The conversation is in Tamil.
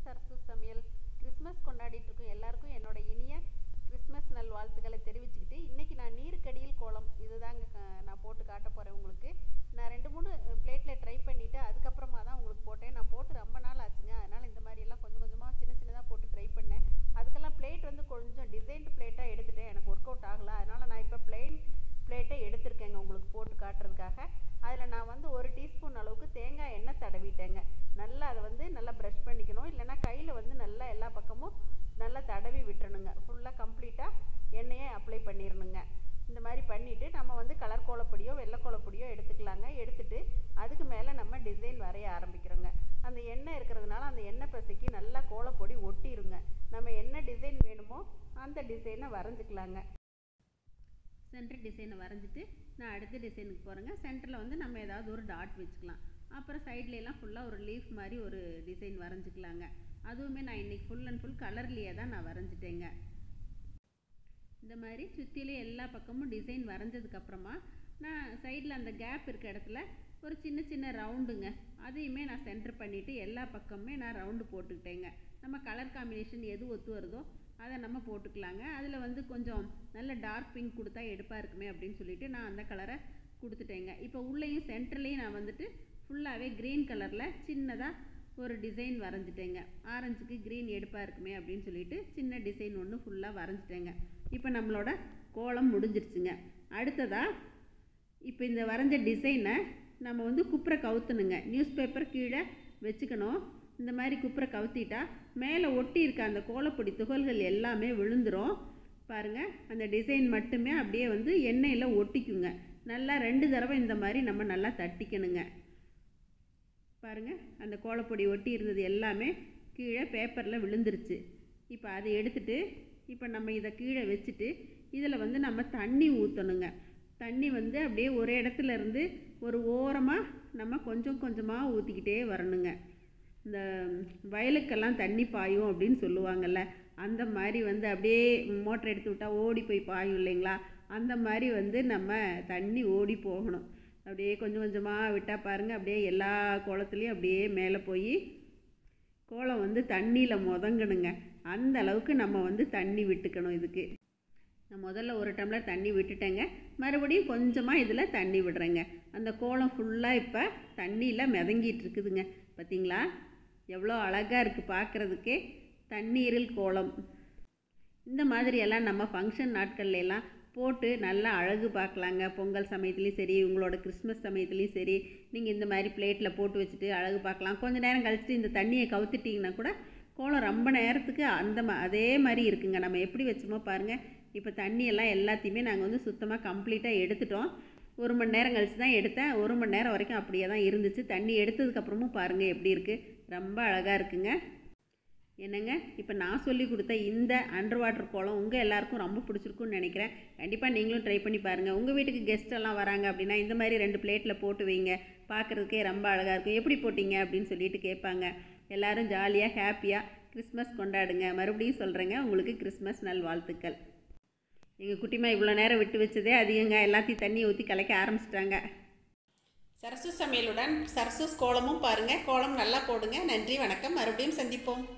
சரசு சமையல் கிறிஸ்மஸ் கொண்டாடிட்டு இருக்கும் எல்லாருக்கும் என்னோட இனிய கிறிஸ்மஸ் நல்வாழ்த்துக்களை தெரிவிச்சுக்கிட்டு இன்னைக்கு நான் நீருக்கடியில் கோலம் இதுதாங்க க- நான் போட்டு காட்ட போகிறேன் உங்களுக்கு நான் ரெண்டு மூணு பிளேட்டில் ட்ரை பண்ணிவிட்டு அதுக்கப்புறமா தான் உங்களுக்கு போட்டேன் நான் போட்டு ரொம்ப நாள் ஆச்சுங்க அதனால் இந்த மாதிரி எல்லாம் கொஞ்சம் கொஞ்சமாக சின்ன சின்னதாக போட்டு ட்ரை பண்ணேன் அதுக்கெல்லாம் பிளேட் வந்து கொஞ்சம் டிசைன்டு பிளேட்டாக எடுத்துட்டேன் எனக்கு ஒர்க் அவுட் ஆகலை அதனால் நான் இப்போ பிளெயின் பிளேட்டை எடுத்திருக்கேங்க உங்களுக்கு போட்டு காட்டுறதுக்காக அதில் நான் வந்து ஒரு டீஸ்பூன் அளவுக்கு தேங்காய் எண்ணெய் தடவிட்டேங்க நல்லா அதை வந்து நல்லா ப்ரஷ் பண்ணிக்கணும் இல்லைன்னா கையில் வந்து நல்லா எல்லா பக்கமும் நல்லா தடவி விட்டுறணுங்க ஃபுல்லாக கம்ப்ளீட்டாக எண்ணெயை அப்ளை பண்ணிடணுங்க இந்த மாதிரி பண்ணிவிட்டு நம்ம வந்து கலர் கோலப்பொடியோ வெள்ளை கோலப்பொடியோ எடுத்துக்கலாங்க எடுத்துட்டு அதுக்கு மேலே நம்ம டிசைன் வரைய ஆரம்பிக்கிறோங்க அந்த எண்ணெய் இருக்கிறதுனால அந்த எண்ணெய் பசைக்கு நல்லா கோலப்பொடி ஒட்டிருங்க நம்ம என்ன டிசைன் வேணுமோ அந்த டிசைனை வரைஞ்சிக்கலாங்க சென்டர் டிசைனை வரைஞ்சிட்டு நான் அடுத்த டிசைனுக்கு போகிறேங்க சென்டரில் வந்து நம்ம ஏதாவது ஒரு டாட் வச்சுக்கலாம் அப்புறம் சைட்ல எல்லாம் ஃபுல்லாக ஒரு லீஃப் மாதிரி ஒரு டிசைன் வரைஞ்சிக்கலாங்க அதுவுமே நான் இன்னைக்கு ஃபுல் அண்ட் ஃபுல் கலர்லேயே தான் நான் வரைஞ்சிட்டேங்க இந்த மாதிரி சுற்றிலும் எல்லா பக்கமும் டிசைன் வரைஞ்சதுக்கப்புறமா நான் சைடில் அந்த கேப் இருக்க இடத்துல ஒரு சின்ன சின்ன ரவுண்டுங்க அதையுமே நான் சென்டர் பண்ணிவிட்டு எல்லா பக்கமுமே நான் ரவுண்டு போட்டுக்கிட்டேங்க நம்ம கலர் காம்பினேஷன் எது ஒத்து வருதோ அதை நம்ம போட்டுக்கலாங்க அதில் வந்து கொஞ்சம் நல்ல டார்க் பிங்க் கொடுத்தா எடுப்பாக இருக்குமே அப்படின்னு சொல்லிட்டு நான் அந்த கலரை கொடுத்துட்டேங்க இப்போ உள்ளேயும் சென்டர்லேயும் நான் வந்துட்டு ஃபுல்லாகவே க்ரீன் கலரில் சின்னதாக ஒரு டிசைன் வரைஞ்சிட்டேங்க ஆரஞ்சுக்கு க்ரீன் எடுப்பாக இருக்குமே அப்படின்னு சொல்லிட்டு சின்ன டிசைன் ஒன்று ஃபுல்லாக வரைஞ்சிட்டேங்க இப்போ நம்மளோட கோலம் முடிஞ்சிருச்சுங்க அடுத்ததாக இப்போ இந்த வரைஞ்ச டிசைனை நம்ம வந்து குப்புற கவுத்தணுங்க நியூஸ் பேப்பர் கீழே வச்சுக்கணும் இந்த மாதிரி குப்புற கவுத்திட்டா மேலே ஒட்டி இருக்க அந்த கோலப்பொடி துகள்கள் எல்லாமே விழுந்துரும் பாருங்கள் அந்த டிசைன் மட்டுமே அப்படியே வந்து எண்ணெயில் ஒட்டிக்குங்க நல்லா ரெண்டு தடவை இந்த மாதிரி நம்ம நல்லா தட்டிக்கணுங்க பாருங்க அந்த கோலப்பொடி ஒட்டி இருந்தது எல்லாமே கீழே பேப்பரில் விழுந்துருச்சு இப்போ அதை எடுத்துட்டு இப்போ நம்ம இதை கீழே வச்சுட்டு இதில் வந்து நம்ம தண்ணி ஊற்றணுங்க தண்ணி வந்து அப்படியே ஒரு இடத்துல இருந்து ஒரு ஓரமாக நம்ம கொஞ்சம் கொஞ்சமாக ஊற்றிக்கிட்டே வரணுங்க இந்த வயலுக்கெல்லாம் தண்ணி பாயும் அப்படின்னு சொல்லுவாங்கல்ல அந்த மாதிரி வந்து அப்படியே மோட்டர் எடுத்து விட்டால் ஓடி போய் பாயும் இல்லைங்களா அந்த மாதிரி வந்து நம்ம தண்ணி ஓடி போகணும் அப்படியே கொஞ்சம் கொஞ்சமாக விட்டால் பாருங்கள் அப்படியே எல்லா குளத்துலேயும் அப்படியே மேலே போய் கோலம் வந்து தண்ணியில் முதங்கணுங்க அந்த அளவுக்கு நம்ம வந்து தண்ணி விட்டுக்கணும் இதுக்கு நான் முதல்ல ஒரு டம்ளர் தண்ணி விட்டுட்டேங்க மறுபடியும் கொஞ்சமாக இதில் தண்ணி விடுறேங்க அந்த கோலம் ஃபுல்லாக இப்போ தண்ணியில் மிதங்கிட்டு இருக்குதுங்க பார்த்தீங்களா எவ்வளோ அழகாக இருக்குது பார்க்குறதுக்கே தண்ணீரில் கோலம் இந்த மாதிரியெல்லாம் நம்ம ஃபங்க்ஷன் நாட்கள்ல எல்லாம் போட்டு நல்லா அழகு பார்க்கலாங்க பொங்கல் சமயத்துலேயும் சரி உங்களோட கிறிஸ்மஸ் சமயத்துலேயும் சரி நீங்கள் இந்த மாதிரி பிளேட்டில் போட்டு வச்சுட்டு அழகு பார்க்கலாம் கொஞ்ச நேரம் கழிச்சுட்டு இந்த தண்ணியை கவுத்துட்டிங்கன்னா கூட கோலம் ரொம்ப நேரத்துக்கு அந்த மா அதே மாதிரி இருக்குங்க நம்ம எப்படி வச்சோமோ பாருங்கள் இப்போ தண்ணியெல்லாம் எல்லாத்தையுமே நாங்கள் வந்து சுத்தமாக கம்ப்ளீட்டாக எடுத்துட்டோம் ஒரு மணி நேரம் கழிச்சு தான் எடுத்தேன் ஒரு மணி நேரம் வரைக்கும் அப்படியே தான் இருந்துச்சு தண்ணி எடுத்ததுக்கப்புறமும் பாருங்கள் எப்படி இருக்குது ரொம்ப அழகாக இருக்குங்க என்னங்க இப்போ நான் சொல்லி கொடுத்த இந்த அண்டர் வாட்டர் கோலம் உங்கள் எல்லாருக்கும் ரொம்ப பிடிச்சிருக்குன்னு நினைக்கிறேன் கண்டிப்பாக நீங்களும் ட்ரை பண்ணி பாருங்கள் உங்கள் வீட்டுக்கு கெஸ்ட் எல்லாம் வராங்க அப்படின்னா இந்த மாதிரி ரெண்டு பிளேட்டில் போட்டு வைங்க பார்க்குறதுக்கே ரொம்ப அழகாக இருக்கும் எப்படி போட்டீங்க அப்படின்னு சொல்லிட்டு கேட்பாங்க எல்லாரும் ஜாலியாக ஹாப்பியாக கிறிஸ்மஸ் கொண்டாடுங்க மறுபடியும் சொல்கிறேங்க உங்களுக்கு கிறிஸ்மஸ் நல்வாழ்த்துக்கள் எங்கள் குட்டிமா இவ்வளோ நேரம் விட்டு வச்சதே அதிகங்க எல்லாத்தையும் தண்ணி ஊற்றி கலைக்க ஆரம்பிச்சிட்டாங்க சரசு சமையலுடன் சரசு கோலமும் பாருங்கள் கோலம் நல்லா போடுங்க நன்றி வணக்கம் மறுபடியும் சந்திப்போம்